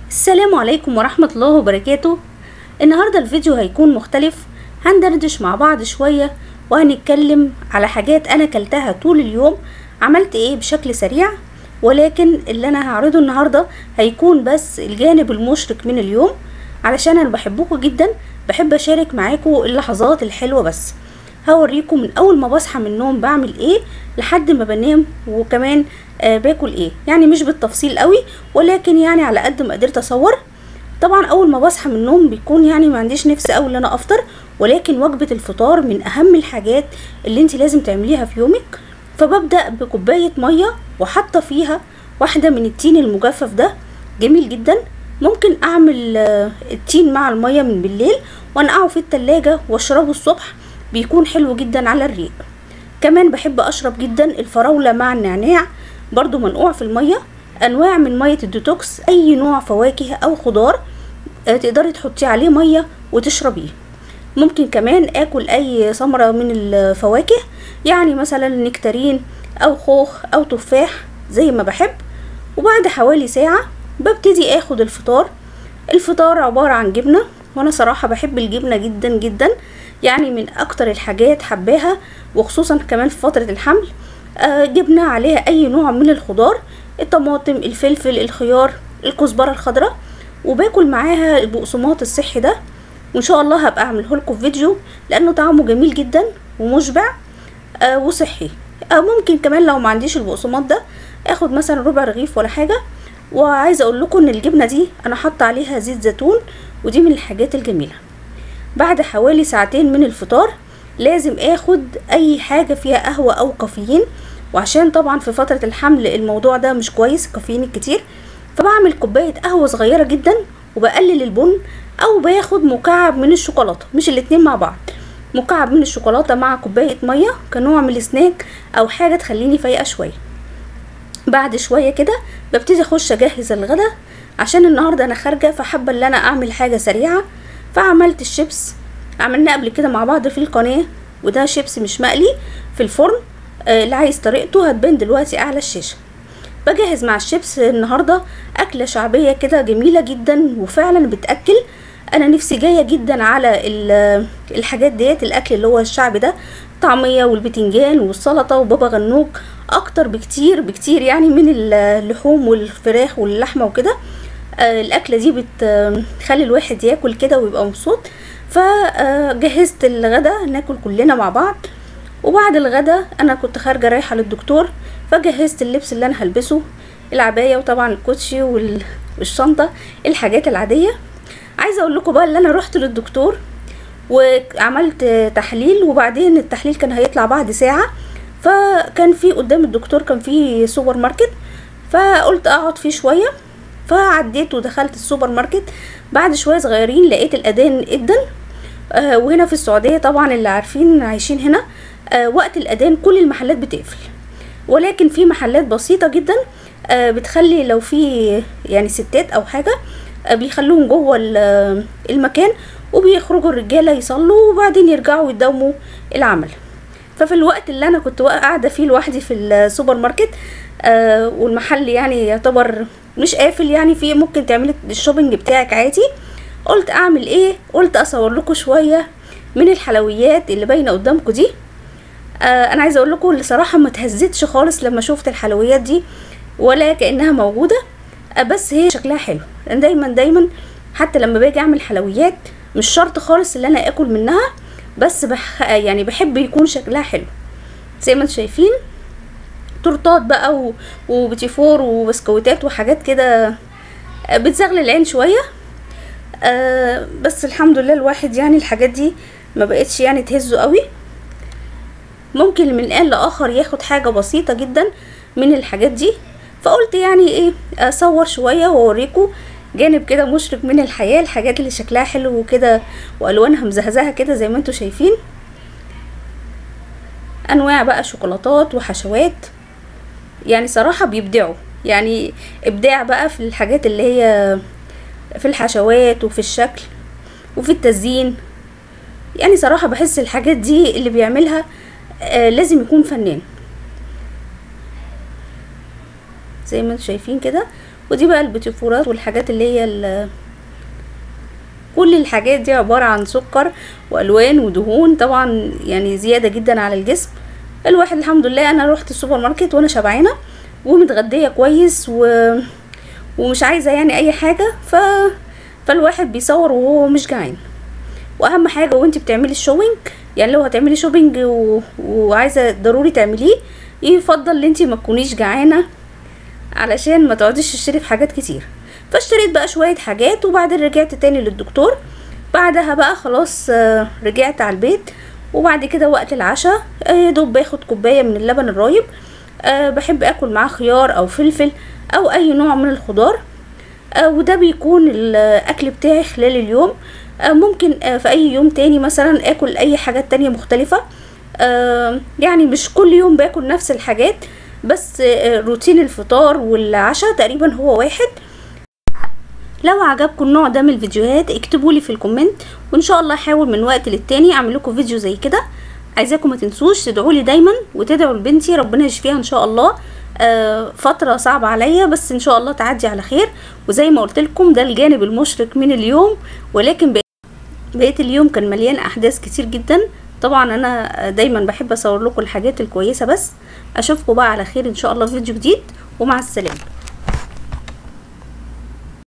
السلام عليكم ورحمة الله وبركاته النهاردة الفيديو هيكون مختلف هندردش مع بعض شوية وهنتكلم على حاجات أنا كلتها طول اليوم عملت إيه بشكل سريع ولكن اللي أنا هعرضه النهاردة هيكون بس الجانب المشرق من اليوم علشان أنا بحبكم جدا بحب أشارك معاكم اللحظات الحلوة بس هوريكم من أول ما بصحى من النوم بعمل إيه لحد ما بنام وكمان آه باكل ايه يعني مش بالتفصيل قوي ولكن يعني على قد ما قدرت اصور طبعا اول ما بصحى من النوم بيكون يعني ما عنديش نفس قوي ان انا افطر ولكن وجبه الفطار من اهم الحاجات اللي انت لازم تعمليها في يومك فببدا بكوبايه ميه وحاطه فيها واحده من التين المجفف ده جميل جدا ممكن اعمل آه التين مع الميه من بالليل وانقعه في التلاجة واشربه الصبح بيكون حلو جدا على الريق كمان بحب اشرب جدا الفراولة مع النعناع برضو منقوع في المية انواع من مية الديتوكس اي نوع فواكه او خضار آه تقدري تحطيه عليه مية وتشربيه ممكن كمان اكل اي ثمرة من الفواكه يعني مثلا نكترين او خوخ او تفاح زي ما بحب وبعد حوالي ساعة ببتدي اخد الفطار الفطار عبارة عن جبنة وانا صراحة بحب الجبنة جدا جدا يعني من اكتر الحاجات حباها وخصوصا كمان في فترة الحمل آه جبنة عليها اي نوع من الخضار الطماطم الفلفل الخيار الكزبرة الخضراء وباكل معاها البقسماط الصحي ده وان شاء الله هبقى اعمله لكم في فيديو لانه طعمه جميل جدا ومشبع آه وصحي آه ممكن كمان لو ما عنديش البقسماط ده اخد مثلا ربع رغيف ولا حاجة وعايزه اقول لكم ان الجبنه دي انا حاطه عليها زيت زيتون ودي من الحاجات الجميله بعد حوالي ساعتين من الفطار لازم اخد اي حاجه فيها قهوه او كافيين وعشان طبعا في فتره الحمل الموضوع ده مش كويس الكافيين الكتير فبعمل كوبايه قهوه صغيره جدا وبقلل البن او باخد مكعب من الشوكولاته مش الاتنين مع بعض مكعب من الشوكولاته مع كوبايه ميه كنوع من السناك او حاجه تخليني فايقه شويه بعد شويه كده ببتدي اخش اجهز الغدا عشان النهارده انا خارجه فحابه ان انا اعمل حاجه سريعه فعملت الشيبس عملناه قبل كده مع بعض في القناه وده شيبس مش مقلي في الفرن آه اللي عايز طريقته هتبان دلوقتي اعلى الشاشه بجهز مع الشيبس النهارده اكله شعبيه كده جميله جدا وفعلا بتاكل انا نفسي جايه جدا على الحاجات ديت الاكل اللي هو الشعبي ده الطعميه والبتنجان والسلطه وبابا غنوج اكتر بكتير بكتير يعني من اللحوم والفراخ واللحمه وكده آه الاكله دي بتخلي الواحد ياكل كده ويبقى مبسوط فجهزت الغدا ناكل كلنا مع بعض وبعد الغدا انا كنت خارجه رايحه للدكتور فجهزت اللبس اللي انا هلبسه العبايه وطبعا الكوتشي والشنطه الحاجات العاديه عايزه اقول لكم بقى اللي انا رحت للدكتور وعملت تحليل وبعدين التحليل كان هيطلع بعد ساعه فكان في قدام الدكتور كان في سوبر ماركت فقلت اقعد فيه شويه فعديت ودخلت السوبر ماركت بعد شويه صغيرين لقيت الاذان ادن آه وهنا في السعوديه طبعا اللي عارفين عايشين هنا آه وقت الاذان كل المحلات بتقفل ولكن في محلات بسيطه جدا آه بتخلي لو في يعني ستات او حاجه آه بيخلوهم جوه المكان وبيخرجوا الرجاله يصلوا وبعدين يرجعوا يداوموا العمل ففي الوقت اللي انا كنت قاعده فيه لوحدي في السوبر ماركت آه والمحل يعني يعتبر مش قافل يعني فيه ممكن تعملي الشوبينج بتاعك عادي قلت اعمل ايه قلت اصور لكم شويه من الحلويات اللي باينه قدامكم دي آه انا عايزه اقول لكم صراحه ما اتهزتش خالص لما شفت الحلويات دي ولا كانها موجوده آه بس هي شكلها حلو لان دايما دايما حتى لما باجي اعمل حلويات مش شرط خالص ان انا اكل منها بس بح يعني بحب يكون شكلها حلو زي ما انتم شايفين تورتات بقى و... وبتيفور وبسكويتات وحاجات كده بتزغل العين شويه آه بس الحمد لله الواحد يعني الحاجات دي ما بقتش يعني تهزه قوي ممكن من الان لاخر ياخد حاجه بسيطه جدا من الحاجات دي فقلت يعني ايه اصور شويه واوريكم جانب كده مشرق من الحياه الحاجات اللي شكلها حلو وكده والوانها مزهزهه كده زي ما انتم شايفين انواع بقى شوكولاتات وحشوات يعني صراحه بيبدعوا يعني ابداع بقى في الحاجات اللي هي في الحشوات وفي الشكل وفي التزيين يعني صراحه بحس الحاجات دي اللي بيعملها آه لازم يكون فنان زي ما انتم شايفين كده ودي بقى البتيفورات والحاجات اللي هي ال- كل الحاجات دي عبارة عن سكر والوان ودهون طبعا يعني زيادة جدا على الجسم الواحد الحمد لله انا روحت السوبر ماركت وانا شبعانة ومتغدية كويس و... ومش عايزة يعني اي حاجة ف... فالواحد بيصور وهو مش جعان واهم حاجه وانت بتعملي الشوبينج يعني لو هتعملي شوبينج و... وعايزه ضروري تعمليه يفضل ان انت ما تكونيش جعانه علشان ما تقعديش تشتري في حاجات كتير فاشتريت بقى شويه حاجات وبعدين رجعت تاني للدكتور بعدها بقى خلاص آه، رجعت على البيت وبعد كده وقت العشاء آه، يا دوب باخد كوبايه من اللبن الرايب أه بحب اكل معاه خيار او فلفل او اي نوع من الخضار آه، وده بيكون الاكل بتاعي خلال اليوم آه، ممكن آه، في اي يوم تاني مثلا اكل اي حاجات تانية مختلفة آه، يعني مش كل يوم باكل نفس الحاجات بس آه، روتين الفطار والعشاء تقريبا هو واحد لو عجبكم النوع ده من الفيديوهات اكتبوا لي في الكومنت وان شاء الله احاول من وقت للتاني اعمل لكم فيديو زي كده عايزاكم ما تنسوش تدعوا لي دايما وتدعوا لبنتي ربنا يشفيها ان شاء الله آه فتره صعبه عليا بس ان شاء الله تعدي على خير وزي ما قلت لكم ده الجانب المشرق من اليوم ولكن بقيت بقية اليوم كان مليان احداث كتير جدا طبعا انا دايما بحب اصور لكم الحاجات الكويسه بس اشوفكم بقى على خير ان شاء الله في فيديو جديد ومع السلامه